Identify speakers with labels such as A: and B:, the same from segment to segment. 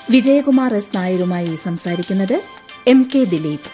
A: Vijayakumar S നായരുമായി സംസാരിക്കുന്നത് M K Dileep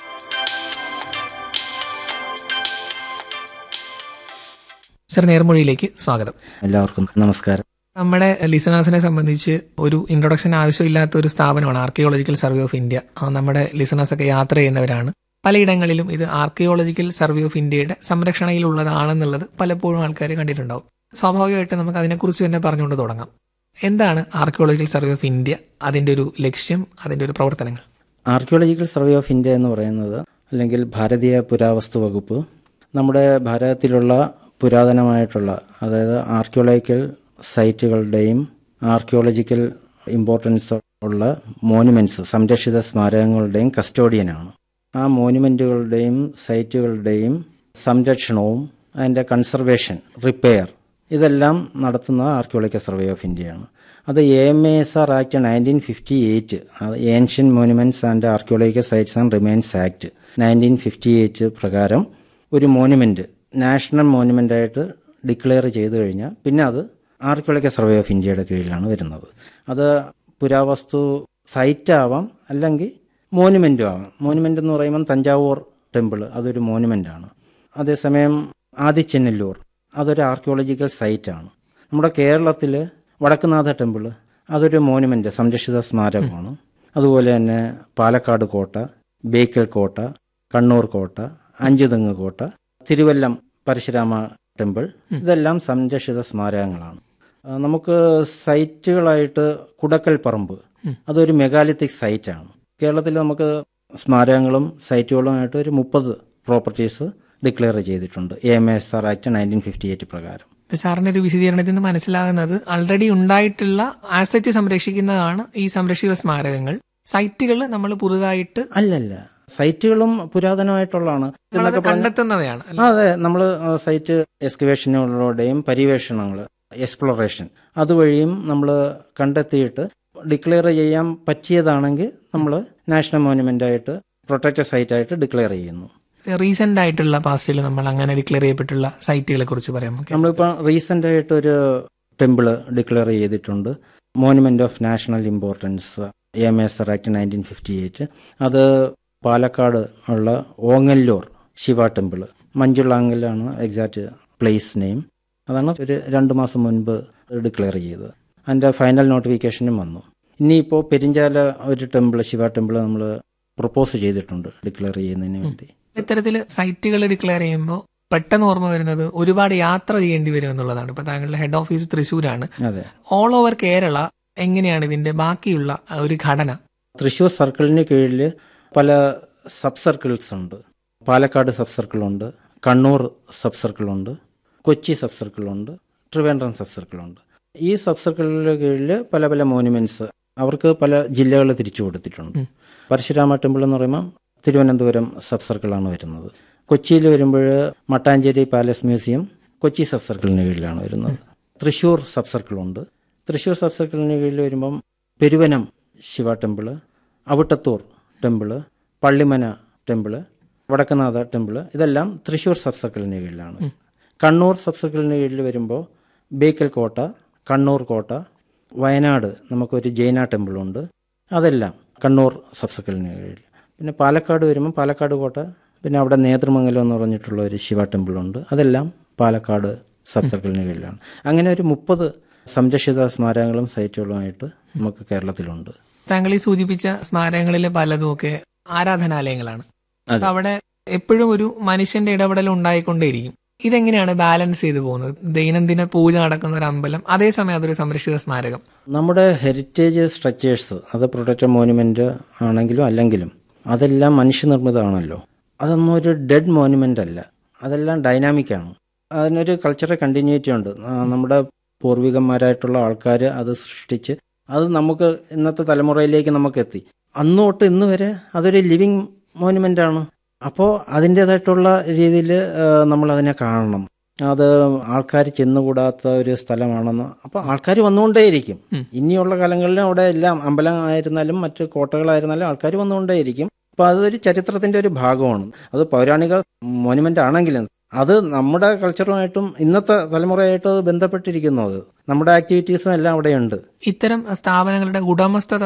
B: sir നേർമൊഴിയിലേക്ക് സ്വാഗതം
C: എല്ലാവർക്കും നമസ്കാരം
B: നമ്മുടെ ലിസണേഴ്സിനെ സംബന്ധിച്ച് ഒരു ഇൻട്രൊഡക്ഷൻ ആവശ്യമില്ലാത്ത ഒരു സ്ഥാപനമാണ് ആർക്കിയോളജിക്കൽ സർവേ ഓഫ് ഇന്ത്യ ആ, നമ്മുടെ ലിസണേഴ്സ് ഒക്കെ യാത്ര ചെയ്യുന്നവരാണ് പലയിടങ്ങളിലും ഇത് ആർക്കിയോളജിക്കൽ സർവേ ഓഫ് ഇന്ത്യയുടെ സംരക്ഷണയിലുള്ളതാണെന്നുള്ളത് പലപ്പോഴും ആൾക്കാർ കണ്ടിട്ടുണ്ടാവും സ്വാഭാവികമായിട്ട് നമുക്ക് അതിനെക്കുറിച്ച് തന്നെ പറഞ്ഞുകൊണ്ട് തുടങ്ങാം എന്താണ് ആർക്കിയോളജിക്കൽ സർവേ ഓഫ് ഇന്ത്യ അതിന്റെ ഒരു ലക്ഷ്യം അതിന്റെ ഒരു പ്രവർത്തനങ്ങൾ
C: ആർക്കിയോളജിക്കൽ സർവേ ഓഫ് ഇന്ത്യ എന്ന് പറയുന്നത് അല്ലെങ്കിൽ ഭാരതീയ പുരാവസ്തു വകുപ്പ് നമ്മുടെ ഭാരതത്തിലുള്ള പുരാതനമായിട്ടുള്ള അതായത് ആർക്കിയോളജിക്കൽ സൈറ്റുകളുടെയും ആർക്കിയോളജിക്കൽ ഇമ്പോർട്ടൻസ് ഉള്ള മോനുമെന്റ്സ് സംരക്ഷിത സ്മാരകങ്ങളുടെയും കസ്റ്റോഡിയനാണ് ആ മോനുമെന്റുകളുടെയും സൈറ്റുകളുടെയും സംരക്ഷണവും അതിൻ്റെ കൺസർവേഷൻ റിപ്പയർ ഇതെല്ലാം നടത്തുന്ന ആർക്കിയോളജിക്കൽ സർവേ ഓഫ് ഇന്ത്യയാണ് അത് A M A S R act nineteen fifty eight ancient monuments and archaeological sites and remains act nineteen fifty eight പ്രകാരം ഒരു മോനുമെന്റ് നാഷണൽ മോനുമെന്റ് ആയിട്ട് ഡിക്ലെയർ ചെയ്തു കഴിഞ്ഞാൽ പിന്നെ അത് ആർക്കിയോളജിക്കൽ സർവേ ഓഫ് ഇന്ത്യയുടെ കീഴിലാണ് വരുന്നത് അത് പുരാവസ്തു സൈറ്റ് ആവാം അല്ലെങ്കിൽ മോനുമെന്റും ആവാം മോനുമെന്റ് എന്ന് പറയുമ്പം തഞ്ചാവൂർ ടെമ്പിൾ അതൊരു മോനുമെന്റ് ആണ് അതേസമയം ആദിച്ചെന്നല്ലൂർ അതൊരു ആർക്കിയോളജിക്കൽ സൈറ്റാണ് നമ്മുടെ കേരളത്തിൽ വടക്കുനാഥ ടെമ്പിൾ അതൊരു മോനുമെന്റ് സംരക്ഷിത സ്മാരകമാണ് അതുപോലെ തന്നെ പാലക്കാട് കോട്ട ബേക്കൽ കോട്ട കണ്ണൂർ കോട്ട അഞ്ചുതെങ്ങ് കോട്ട തിരുവല്ലം പരശുരാമ ടെമ്പിൾ ഇതെല്ലാം സംരക്ഷിത സ്മാരകങ്ങളാണ് ആ, നമുക്ക് സൈറ്റുകളായിട്ട് കുടക്കൽ പറമ്പ് അതൊരു മെഗാലിത്തിക് സൈറ്റാണ് കേരളത്തിൽ നമുക്ക് സ്മാരകങ്ങളും സൈറ്റുകളുമായിട്ട് ഒരു മുപ്പത് പ്രോപ്പർട്ടീസ് ഡിക്ലെയർ ചെയ്തിട്ടുണ്ട് A M S R act nineteen fifty eight പ്രകാരം
B: സാറിന്റെ ഒരു വിശദീകരണത്തിൽ നിന്ന് മനസ്സിലാകുന്നത് ആൾറെഡി ഉണ്ടായിട്ടുള്ള ആസറ്റ് സംരക്ഷിക്കുന്നതാണ് ഈ സംരക്ഷിത സ്മാരകങ്ങൾ സൈറ്റുകൾ നമ്മൾ പുതുതായിട്ട്
C: അല്ലല്ല സൈറ്റുകളും പുരാതനമായിട്ടുള്ളതാണ്
B: നമ്മളത്
C: എന്നൊക്കെ പറഞ്ഞ-
B: കണ്ടെത്തുന്നവയാണ്
C: ആ, അതെ നമ്മൾ സൈറ്റ് എക്സ്കവേഷനുകളുടെയും പര്യവേഷണങ്ങൾ എക്സ്പ്ലോറേഷൻ അതുവഴിയും നമ്മൾ കണ്ടെത്തിയിട്ട് ഡിക്ലെയർ ചെയ്യാൻ പറ്റിയതാണെങ്കിൽ നമ്മൾ നാഷണൽ മോനുമെന്റ് ആയിട്ട് പ്രൊട്ടക്റ്റഡ് സൈറ്റ് ആയിട്ട് ഡിക്ലെയർ ചെയ്യുന്നു
B: റീസെന്റ് ആയിട്ടുള്ള പാസ്റ്റിൽ നമ്മൾ അങ്ങനെ ഡിക്ലെയർ ചെയ്യപ്പെട്ടുള്ള സൈറ്റുകളെ കുറിച്ച് പറയാം നമുക്ക്
C: നമ്മളിപ്പോൾ റീസെന്റ് ആയിട്ട് ഒരു ടെമ്പിള് ഡിക്ലെയർ ചെയ്തിട്ടുണ്ട് monument of national importance M S R act nineteen fifty eight അത് പാലക്കാട് ഉള്ള ഓങ്ങല്ലൂർ ശിവ ടെമ്പിള് മഞ്ജുളാങ്കലാണ് എക്സാക്ട് പ്ലേസ് നെയിം അതാണ് ഒരു രണ്ട് മാസം മുൻപ് ഡിക്ലെയർ ചെയ്തത് അതിൻ്റെ ഫൈനൽ നോട്ടിഫിക്കേഷനും വന്നു ഇനിയിപ്പോൾ പെരിഞ്ചാല ഒരു ടെമ്പിൾ ശിവ ടെമ്പിൾ നമ്മൾ പ്രപ്പോസ് ചെയ്തിട്ടുണ്ട് ഡിക്ലെയർ ചെയ്യുന്നതിന് വേണ്ടി
B: ഇത്തരത്തിൽ സൈറ്റുകൾ ഡിക്ലെയർ ചെയ്യുമ്പോൾ പെട്ടെന്ന് ഓർമ്മ വരുന്നത് ഒരുപാട് യാത്ര ചെയ്യേണ്ടി വരും എന്നുള്ളതാണ് ഇപ്പൊ താങ്കളുടെ ഹെഡ് ഓഫീസ് തൃശ്ശൂരാണ്
C: അതെ
B: ഓൾ ഓവർ കേരള എങ്ങനെയാണ് ഇതിന്റെ ബാക്കിയുള്ള ആ ഒരു ഘടന
C: തൃശ്ശൂർ സർക്കിളിന് കീഴിൽ പല സബ് സർക്കിൾസ് ഉണ്ട് പാലക്കാട് സബ് സർക്കിളുണ്ട് കണ്ണൂർ സബ് സർക്കിളുണ്ട് കൊച്ചി സബ് സർക്കിളുണ്ട് ട്രിവാൻഡ്രം സബ് സർക്കിളുണ്ട് ഈ സബ് സർക്കിളിന് കീഴിൽ പല പല മോനുമെന്റ്സ് അവർക്ക് പല ജില്ലകൾ തിരിച്ചു കൊടുത്തിട്ടുണ്ട് പരശുരാമ ടെമ്പിൾ എന്ന് പറയുമ്പോൾ തിരുവനന്തപുരം സബ് സർക്കിളാണ് വരുന്നത് കൊച്ചിയിൽ വരുമ്പോൾ Mattancherry palace museum Kochi sub സർക്കിളിന് കീഴിലാണ് വരുന്നത് തൃശ്ശൂർ സബ് സർക്കിളുണ്ട് തൃശ്ശൂർ സബ് സർക്കിളിന് കീഴിൽ വരുമ്പം Peruvanam Shiva temple Avittathur temple Pallimana temple Vadakkunnatha temple ഇതെല്ലാം തൃശ്ശൂർ സബ് സർക്കിളിന് കീഴിലാണ് കണ്ണൂർ സബ് സർക്കിളിന് കീഴിൽ വരുമ്പോൾ ബേക്കൽ കോട്ട കണ്ണൂർ കോട്ട വയനാട് നമുക്കൊരു ജൈന ടെമ്പിളുണ്ട് അതെല്ലാം കണ്ണൂർ സബ് സർക്കിളിന് കീഴിൽ പിന്നെ പാലക്കാട് വരുമ്പോൾ പാലക്കാട് കോട്ട പിന്നെ അവിടെ നേതൃമംഗലം എന്ന് പറഞ്ഞിട്ടുള്ള ഒരു ശിവ ടെമ്പിളുണ്ട് അതെല്ലാം പാലക്കാട് സബ് സർക്കിളിന് കീഴിലാണ് അങ്ങനെ ഒരു മുപ്പത് സംരക്ഷിത സ്മാരകങ്ങളും സൈറ്റുകളുമായിട്ട് നമുക്ക് കേരളത്തിലുണ്ട്
B: താങ്കൾ ഈ സൂചിപ്പിച്ച സ്മാരകങ്ങളിൽ പലതും ഒക്കെ ആരാധനാലയങ്ങളാണ് അപ്പൊ അവിടെ എപ്പോഴും ഒരു മനുഷ്യന്റെ ഇടപെടൽ ഉണ്ടായിക്കൊണ്ടേയിരിക്കും ഇതെങ്ങനെയാണ് ബാലൻസ് ചെയ്തു പോകുന്നത് ദൈനംദിന പൂജ നടക്കുന്ന ഒരു അമ്പലം അതേസമയം അതൊരു സംരക്ഷിത സ്മാരകം
C: നമ്മുടെ ഹെറിറ്റേജ് സ്ട്രക്ചേഴ്സ് അത് പ്രൊട്ടക്റ്റഡ് മോനുമെന്റ് ആണെങ്കിലും അല്ലെങ്കിലും അതെല്ലാം മനുഷ്യനിർമ്മിതമാണല്ലോ അതൊന്നും ഒരു ഡെഡ് മോനുമെന്റ് അല്ല അതെല്ലാം ഡൈനാമിക് ആണ് അതിനൊരു കൾച്ചറൽ കണ്ടിന്യൂറ്റി ഉണ്ട് ആ, നമ്മുടെ പൂർവികന്മാരായിട്ടുള്ള ആൾക്കാർ അത് സൃഷ്ടിച്ച് അത് നമുക്ക് ഇന്നത്തെ തലമുറയിലേക്ക് നമുക്ക് എത്തി അന്ന് തൊട്ട് ഇന്ന് വരെ അതൊരു ലിവിങ് മോനുമെന്റ് ആണ് അപ്പോൾ അതിൻ്റെതായിട്ടുള്ള രീതിയിൽ നമ്മൾ അതിനെ കാണണം അത് ആൾക്കാർ ചെന്നുകൂടാത്ത ഒരു സ്ഥലമാണെന്ന് അപ്പോൾ ആൾക്കാർ വന്നുകൊണ്ടേയിരിക്കും ഇനിയുള്ള കാലങ്ങളിലും അവിടെ എല്ലാം അമ്പലം ആയിരുന്നാലും മറ്റ് കോട്ടകളായിരുന്നാലും ആൾക്കാർ വന്നുകൊണ്ടേയിരിക്കും അപ്പോൾ അതൊരു ചരിത്രത്തിന്റെ ഒരു ഭാഗമാണ് അത് പൗരാണിക മോനുമെന്റ് ആണെങ്കിലും അത് നമ്മുടെ കൾച്ചറുമായിട്ടും ഇന്നത്തെ തലമുറയായിട്ട് അത് ബന്ധപ്പെട്ടിരിക്കുന്നു അത് നമ്മുടെ ആക്ടിവിറ്റീസും എല്ലാം അവിടെയുണ്ട്
B: ഇത്തരം സ്ഥാപനങ്ങളുടെ ഉടമസ്ഥത